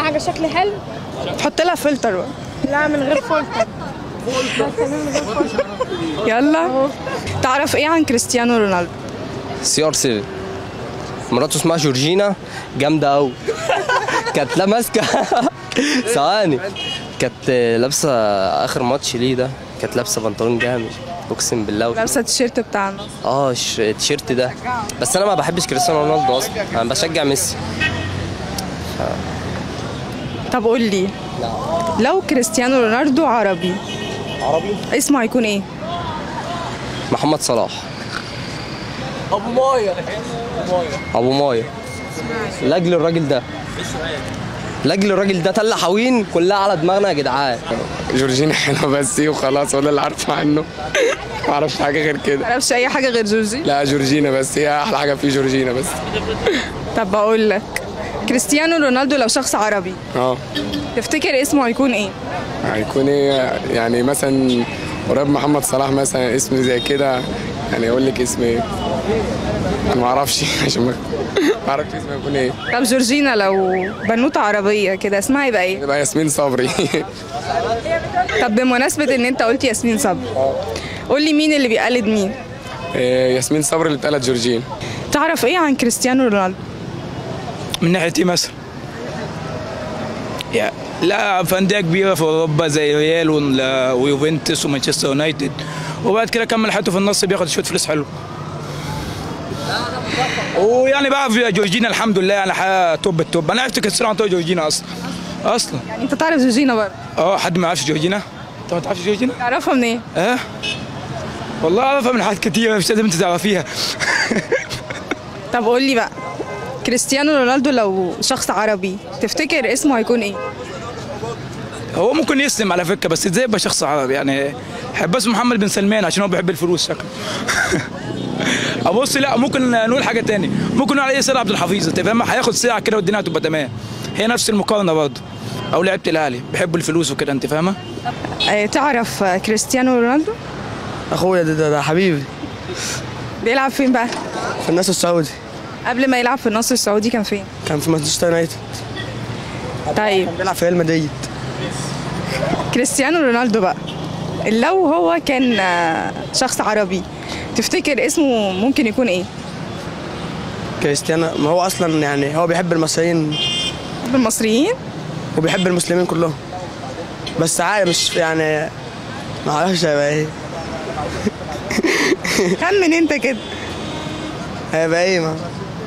حاجه شكل حلو حط لها فلتر بقى. لا من غير فلتر يلا تعرف ايه عن كريستيانو رونالدو سي ار 7 مراته اسمها جورجينا جامده قوي كانت لا ماسكه ثواني كانت لابسه اخر ماتش ليه ده كانت لابسه بنطلون جامد اقسم بالله لابسه التيشيرت بتاعنا اه الش- التيشيرت ده بس انا ما بحبش كريستيانو رونالدو اصلا انا بشجع ميسي طب قول لي لو كريستيانو رونالدو عربي عربي اسمه هيكون ايه محمد صلاح ابو مايا ابو مايا لاجل الراجل ده لاجل الراجل ده تل حوين كلها على دماغنا يا جدعان جورجينا حلوه بس وخلاص ولا اللي عارفه عنه ما اعرفش حاجه غير كده معرفش اي حاجه غير جورجي لا جورجينا بس هي احلى حاجه فيه جورجينا بس طب بقول لك كريستيانو رونالدو لو شخص عربي اه تفتكر اسمه هيكون ايه هيكون ايه يعني مثلا قريب محمد صلاح مثلا اسم زي كده يعني يقول لك اسم ايه انا ما اعرفش عشان ما ما اعرفش اسمه يكون ايه طب جورجينا لو بنوته عربيه كده اسمها يبقى ايه يبقى ياسمين صبري طب بمناسبه ان انت قلت ياسمين صبري قول لي مين اللي بيقلد مين إيه، ياسمين صبري اللي اتقالت جورجين تعرف ايه عن كريستيانو رونالدو من ناحيه ايه مثلا؟ يعني لا في انديه كبيره في اوروبا زي ريال وال- ويوفنتوس ومانشستر يونايتد وبعد كده كمل حياته في النص بياخد شويه فلوس حلو ويعني بقى في جورجينا الحمد لله يعني حياه توب التوب انا عرفت كريستيانو عن طريق جورجينا اصلا اصلا يعني انت تعرف جورجينا برضه اه حد ما يعرفش جورجينا انت ما تعرفش جورجينا تعرفها منين اه والله اعرفها من حاجات كتيره مش لازم انت تعرفيها طب قول لي بقى كريستيانو رونالدو لو شخص عربي تفتكر اسمه هيكون ايه هو ممكن يسلم على فكره بس ازاي يبقى شخص عربي يعني حب اسمه محمد بن سلمان عشان هو بيحب الفلوس شكله ابص لا ممكن نقول حاجه تاني ممكن نقول عليه سيد عبد الحفيظ انت فاهم هياخد ساعه كده والدنيا هتبقى تمام هي نفس المقارنه برضه او لعيبه الاهلي بيحبوا الفلوس وكده انت فاهمه آه، تعرف آه، كريستيانو رونالدو اخويا ده, ده, ده حبيبي بيلعب فين بقى في الناس السعودي قبل ما يلعب في النصر السعودي كان فين كان في مانشستر يونايتد طيب كان بيلعب في ريال مدريد كريستيانو رونالدو بقى لو هو كان آه، شخص عربي تفتكر اسمه ممكن يكون ايه كريستيانو ما هو اصلا يعني هو بيحب المصريين بالمصريين وبيحب المسلمين كلهم بس عادي مش يعني ما اعرفش هيبقى ايه خمن انت كده هيبقى ايه ما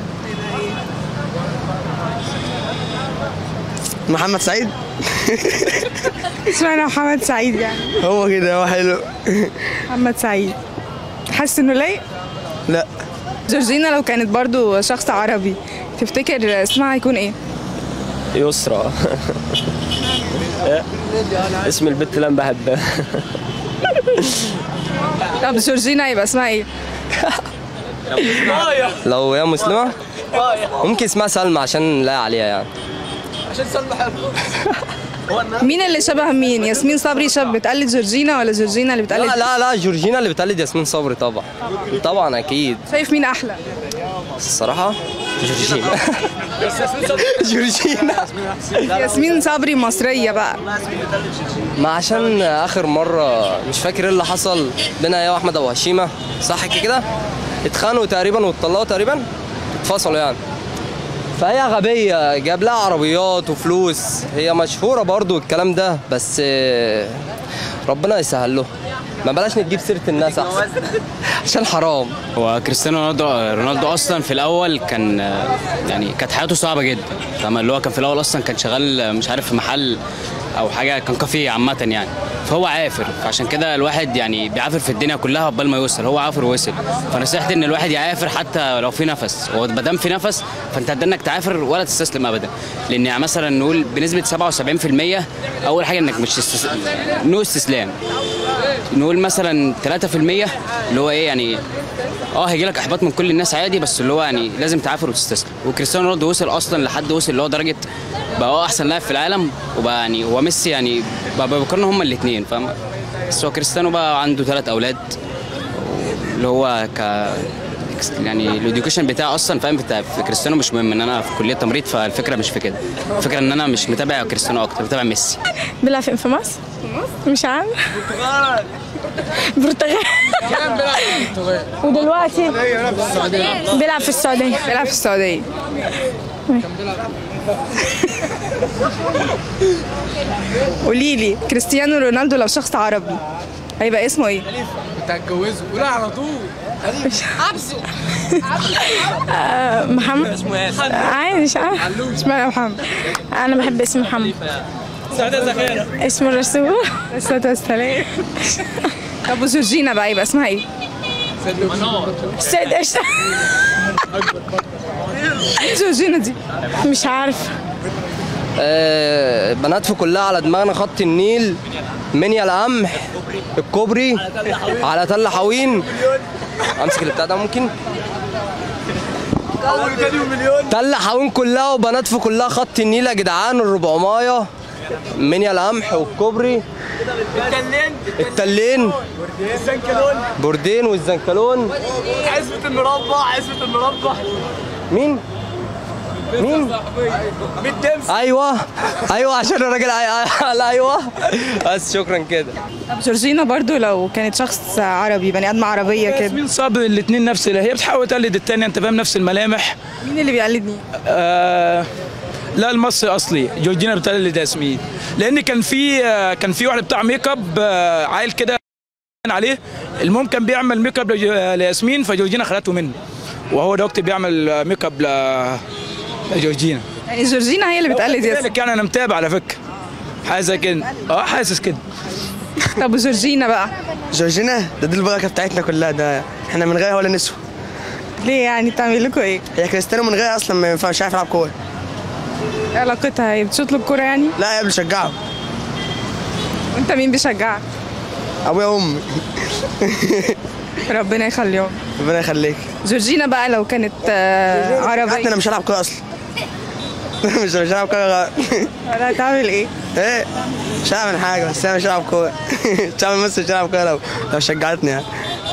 محمد سعيد اشمعنى محمد سعيد يعني هو كده هو حلو محمد سعيد حاسس انه لايق لا جورجينا لو كانت برضو شخص عربي تفتكر اسمها هيكون ايه يسرى اسم البت اللي انا بحبها طب جورجينا يبقى اسمها ايه لو هي مسلمه ممكن اسمها سلمى عشان لا عليها يعني مين اللي شبه مين ياسمين صبري شب بتقلد جورجينا ولا جورجينا اللي بتقلد لا لا لا جورجينا اللي بتقلد ياسمين صبري طبعا طبعا اكيد شايف مين احلى الصراحه جورجينا جورجينا ياسمين صبري مصريه بقى ما عشان اخر مره مش فاكر ايه اللي حصل بينها هي واحمد ابو هشيمه صح كده اتخانقوا تقريبا واتطلقوا تقريبا اتفصلوا يعني فهي غبية جاب لها عربيات وفلوس هي مشهورة برضو الكلام ده بس آه، ربنا يسهل له ما بلاش نجيب سيرة الناس أحسن عشان حرام هو كريستيانو رونالدو رونالدو اصلا في الاول كان يعني كانت حياته صعبه جدا تمام اللي هو كان في الاول اصلا كان شغال مش عارف في محل او حاجه كان كافيه عامه يعني فهو عافر فعشان كده الواحد يعني بيعافر في الدنيا كلها قبل ما يوصل هو عافر ووصل فنصيحتي ان الواحد يعافر حتى لو في نفس هو ما دام في نفس فانت قد انك تعافر ولا تستسلم ابدا لان يعني مثلا نقول بنسبه 77% اول حاجه انك مش تستس... نو استسلام نقول مثلا 3% اللي هو ايه يعني اه هيجي لك احباط من كل الناس عادي بس اللي هو يعني لازم تعافر وتستسلم وكريستيانو رونالدو وصل اصلا لحد وصل اللي هو درجه بقى هو احسن لاعب في العالم وبقى يعني هو ميسي يعني بقى بيقارنوا هما الاثنين فاهم بس هو كريستيانو بقى عنده ثلاث اولاد اللي هو ك يعني الاديوكيشن بتاعي اصلا فاهم بتاع في كريستيانو مش مهم ان انا في كليه تمريض فالفكره مش في كده الفكره ان انا مش متابع كريستيانو اكتر متابع ميسي بيلعب فين في مصر؟ مش عارف برتغال ودلوقتي بيلعب في السعودية بيلعب في السعودية قولي لي كريستيانو رونالدو لو شخص عربي هيبقى اسمه ايه؟ محمد اسمه ايه؟ عادي مش عارف اشمعنى محمد؟ انا بحب اسم محمد اسمه الرسول الصلاة والسلام طب وجورجينا بقى يبقى اسمها ايه؟ السيد قشطة ايه جورجينا دي؟ مش عارف آه، بنات في كلها على دماغنا خط النيل منيا القمح الكوبري على تل حوين امسك البتاع ده ممكن تل حوين كلها وبنات في كلها خط النيل يا جدعان الربعمايه منيا القمح والكوبري التلين بوردين والزنكلون عزبة المربع عزبة المربع مين؟ مين؟ بالدمس ايوه ايوه عشان الراجل أي- لا ايوه بس شكرا كده طب جورجينا برضو لو كانت شخص عربي بني ادم عربية كده ياسمين صابر الاثنين نفس اللي هي بتحاول تقلد الثانيه انت فاهم نفس الملامح مين اللي بيقلد مين؟ آه لا المصري اصلي جورجينا بتقلد ياسمين لان كان في آه كان في واحد بتاع ميك اب آه عيل كده عليه المهم كان بيعمل ميك اب لج- لياسمين فجورجينا خدته منه وهو دلوقتي بيعمل آه، ميك اب ل- لجورجينا يعني جورجينا هي اللي بتقلد ياسمين لذلك يعني انا متابع على فكره حاجه زي كده اه حاسس كده طب وجورجينا بقى جورجينا ده دي البركة بتاعتنا كلها ده احنا من غيرها ولا نسوى ليه يعني بتعمل لكم ايه؟ هي كريستيانو من غيرها اصلا ما ينفعش عارف يلعب كورة ايه علاقتها هي بتشوط له الكورة يعني؟ لا هي بتشجعه وانت مين بيشجعك؟ ابويا وامي ربنا يخليهم ربنا يخليك جورجينا بقى لو كانت آه، حتى انا عربية مش هلعب كورة اصلا مش مش هلعب كورة ولا هتعمل ايه؟ ايه مش هعمل حاجة بس انا مش هلعب كورة مش هعمل مثل مش هلعب كورة لو لو شجعتني يعني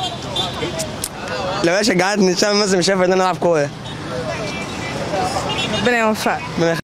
لو هي شجعتني مش هعمل مثل مش شايف ان انا العب كورة ربنا يوفقك ربنا